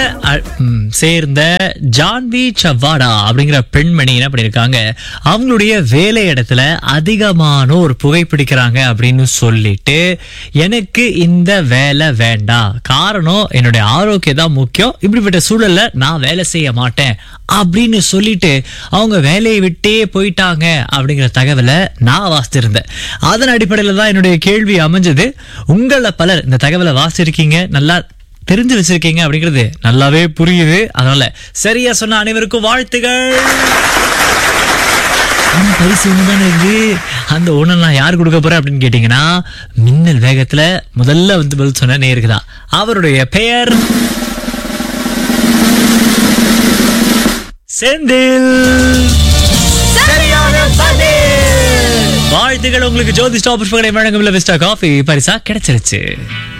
அ- ம், சேர்ந்த ஜான்வி சவாடா அப்படிங்கிற பெண்மணி என்ன பண்ணிருக்காங்க அவங்களுடைய வேலை இடத்துல அதிகமானோர் புகைப்பிடிக்கிறாங்க அப்படின்னு சொல்லிட்டு எனக்கு இந்த வேலை வேண்டாம் காரணம் என்னுடைய ஆரோக்கியம் தான் முக்கியம் இப்படிப்பட்ட சூழல்ல நான் வேலை செய்ய மாட்டேன் அப்படின்னு சொல்லிட்டு அவங்க வேலையை விட்டே போயிட்டாங்க அப்படிங்கிற தகவலை நான் வாசித்திருந்தேன் அதன் அடிப்படையில் தான் என்னுடைய கேள்வி அமைஞ்சது உங்கள பலர் இந்த தகவலை வாசிச்சிருக்கீங்க நல்லா தெரிஞ்சு வச்சிருக்கீங்க அப்படிங்கிறது நல்லாவே புரியுது அதனால சரியா சொன்ன அனைவருக்கும் வாழ்த்துகள் ஆனா பரிசு ஒண்ணுதானே இருக்கு அந்த ஒண்ணு நான் யார் கொடுக்க போறேன் அப்படின்னு கேட்டீங்கன்னா மின்னல் வேகத்துல முதல்ல வந்து பதில் சொன்ன நேருக்கு தான் அவருடைய பெயர் செந்தில் சரியான பதில். வாழ்த்துக்கள் உங்களுக்கு ஜோதி ஸ்டாப் புஷ்பங்களை வழங்கும் விஸ்டா காஃபி பரிசா கிடைச்சிருச்சு